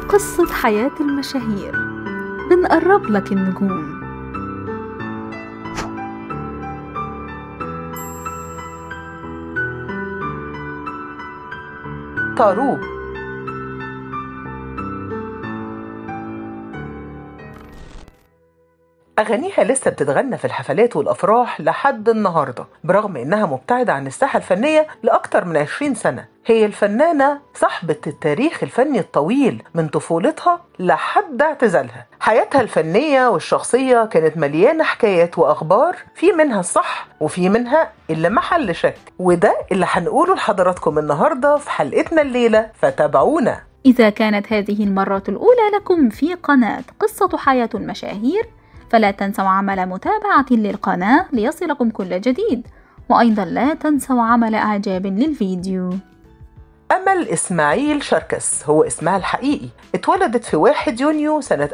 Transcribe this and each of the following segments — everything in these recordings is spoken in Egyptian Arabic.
قصة حياة المشاهير بنقرب لك النجوم طاروب أغانيها لسه بتتغنى في الحفلات والأفراح لحد النهاردة برغم إنها مبتعدة عن الساحة الفنية لأكتر من 20 سنة هي الفنانة صاحبة التاريخ الفني الطويل من طفولتها لحد اعتزالها حياتها الفنية والشخصية كانت مليانة حكايات وأخبار في منها الصح وفي منها اللي محل شك وده اللي هنقوله لحضراتكم النهاردة في حلقتنا الليلة فتابعونا إذا كانت هذه المرة الأولى لكم في قناة قصة حياة المشاهير فلا تنسوا عمل متابعة للقناة ليصلكم كل جديد وأيضا لا تنسوا عمل إعجاب للفيديو أمل إسماعيل شركس هو اسمها الحقيقي اتولدت في 1 يونيو سنة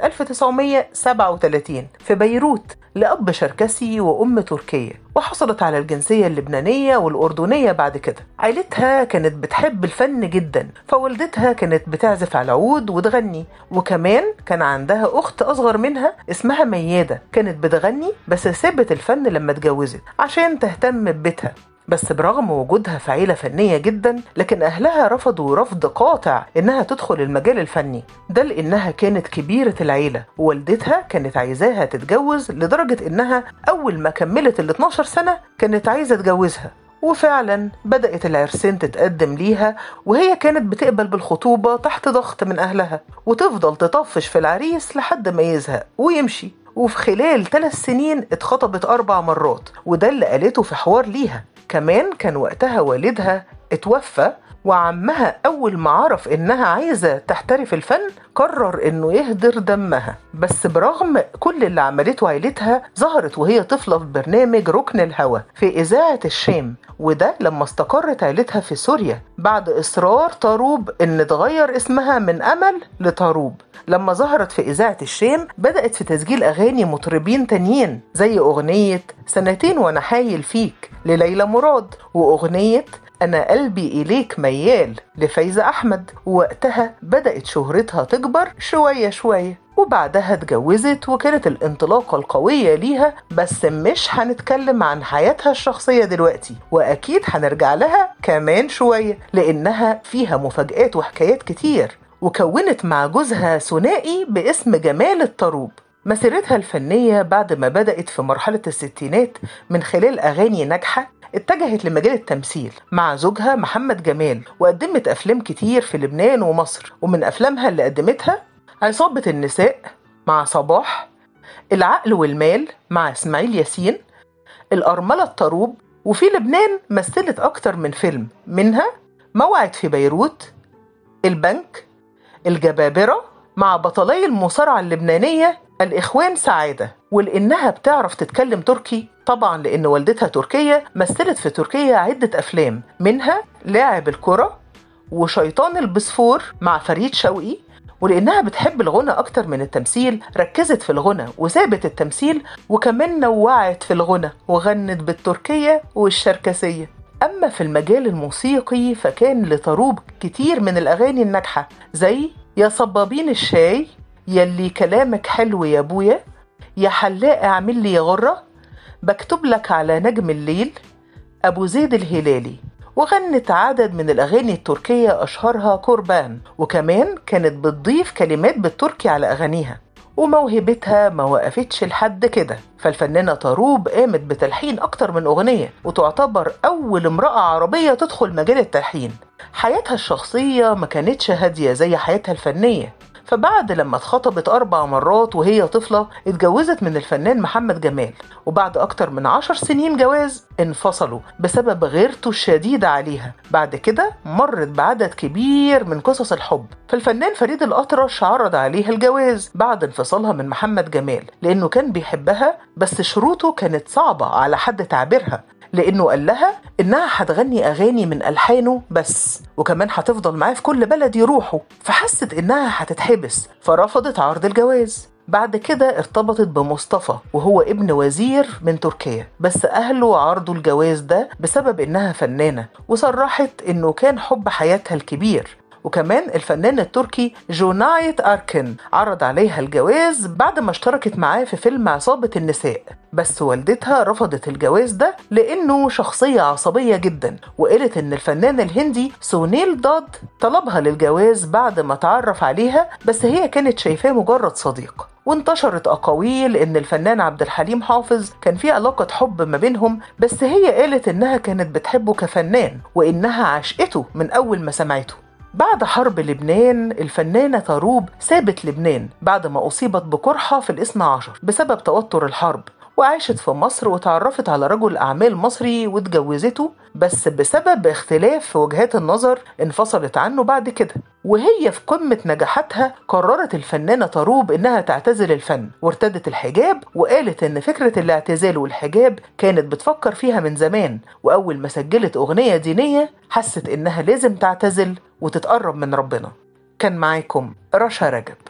1937 في بيروت لأب شركسي وأم تركية وحصلت على الجنسية اللبنانية والأردنية بعد كده عيلتها كانت بتحب الفن جدا فوالدتها كانت بتعزف على العود وتغني وكمان كان عندها أخت أصغر منها اسمها ميادة كانت بتغني بس سابت الفن لما اتجوزت عشان تهتم ببيتها بس برغم وجودها في عيلة فنية جدا لكن أهلها رفضوا رفض قاطع إنها تدخل المجال الفني ده لأنها كانت كبيرة العيلة ووالدتها كانت عايزاها تتجوز لدرجة إنها أول ما كملت ال 12 سنة كانت عايزة تجوزها وفعلا بدأت العرسان تتقدم ليها وهي كانت بتقبل بالخطوبة تحت ضغط من أهلها وتفضل تطفش في العريس لحد ما يزهق ويمشي وفي خلال ثلاث سنين اتخطبت أربع مرات وده اللي قالته في حوار ليها كمان كان وقتها والدها اتوفى وعمها أول ما عرف إنها عايزة تحترف الفن قرر إنه يهدر دمها بس برغم كل اللي عملته عيلتها ظهرت وهي طفلة في برنامج ركن الهوى في إذاعة الشام وده لما استقرت عيلتها في سوريا بعد إصرار طاروب إن تغير اسمها من أمل لطاروب لما ظهرت في إذاعة الشام بدأت في تسجيل أغاني مطربين تانيين زي أغنية سنتين وأنا حايل فيك لليلى مراد وأغنية أنا قلبي إليك ميال لفايزة أحمد ووقتها بدأت شهرتها تكبر شوية شوية وبعدها اتجوزت وكانت الانطلاقة القوية ليها بس مش هنتكلم عن حياتها الشخصية دلوقتي وأكيد هنرجع لها كمان شوية لأنها فيها مفاجآت وحكايات كتير وكونت مع جوزها ثنائي باسم جمال الطروب مسيرتها الفنية بعد ما بدأت في مرحلة الستينات من خلال أغاني ناجحة اتجهت لمجال التمثيل مع زوجها محمد جمال وقدمت أفلام كتير في لبنان ومصر ومن أفلامها اللي قدمتها عصابة النساء مع صباح العقل والمال مع إسماعيل ياسين الأرملة الطروب وفي لبنان مثلت أكتر من فيلم منها موعد في بيروت البنك الجبابرة مع بطلي المصارعة اللبنانية الإخوان سعادة ولأنها بتعرف تتكلم تركي طبعا لأن والدتها تركية مثلت في تركيا عدة أفلام منها لاعب الكرة وشيطان البسفور مع فريد شوقي ولأنها بتحب الغنى أكتر من التمثيل ركزت في الغنى وسابت التمثيل وكمان نوعت في الغنى وغنت بالتركية والشركسية أما في المجال الموسيقي فكان لطروب كتير من الأغاني الناجحة زي يا صبابين الشاي يلي كلامك حلو يا ابويا يا حلاق اعمل لي غرة بكتب لك على نجم الليل أبو زيد الهلالي وغنت عدد من الأغاني التركية أشهرها كوربان وكمان كانت بتضيف كلمات بالتركي على أغانيها وموهبتها ما وقفتش لحد كده فالفنانة طاروب قامت بتلحين أكتر من أغنية وتعتبر أول امرأة عربية تدخل مجال التلحين حياتها الشخصية ما كانتش هادية زي حياتها الفنية فبعد لما اتخطبت أربع مرات وهي طفلة اتجوزت من الفنان محمد جمال وبعد أكتر من عشر سنين جواز انفصلوا بسبب غيرته الشديدة عليها بعد كده مرت بعدد كبير من قصص الحب فالفنان فريد الأطرش عرض عليها الجواز بعد انفصالها من محمد جمال لأنه كان بيحبها بس شروطه كانت صعبة على حد تعبيرها لانه قال لها انها هتغني اغاني من الحانه بس وكمان هتفضل معاه في كل بلد يروحوا فحست انها هتتحبس فرفضت عرض الجواز بعد كده ارتبطت بمصطفى وهو ابن وزير من تركيا بس أهله عرضوا الجواز ده بسبب إنها فنانة وصرحت إنه كان حب حياتها الكبير وكمان الفنان التركي جونايت أركن عرض عليها الجواز بعد ما اشتركت معاه في فيلم عصابة النساء بس والدتها رفضت الجواز ده لأنه شخصية عصبية جدا وقالت إن الفنان الهندي سونيل داد طلبها للجواز بعد ما تعرف عليها بس هي كانت شايفاه مجرد صديق وانتشرت أقاويل إن الفنان عبد الحليم حافظ كان في علاقة حب ما بينهم بس هي قالت إنها كانت بتحبه كفنان وإنها عشقته من أول ما سمعته بعد حرب لبنان الفنانة طروب سابت لبنان بعد ما أصيبت بقرحة في الاثنى عشر بسبب توتر الحرب وعاشت في مصر وتعرفت على رجل أعمال مصري واتجوزته بس بسبب اختلاف في وجهات النظر انفصلت عنه بعد كده وهي في قمة نجاحاتها قررت الفنانة طروب إنها تعتزل الفن وارتدت الحجاب وقالت إن فكرة الاعتزال والحجاب كانت بتفكر فيها من زمان وأول ما سجلت أغنية دينية حست إنها لازم تعتزل وتتقرب من ربنا كان معاكم رشا رجب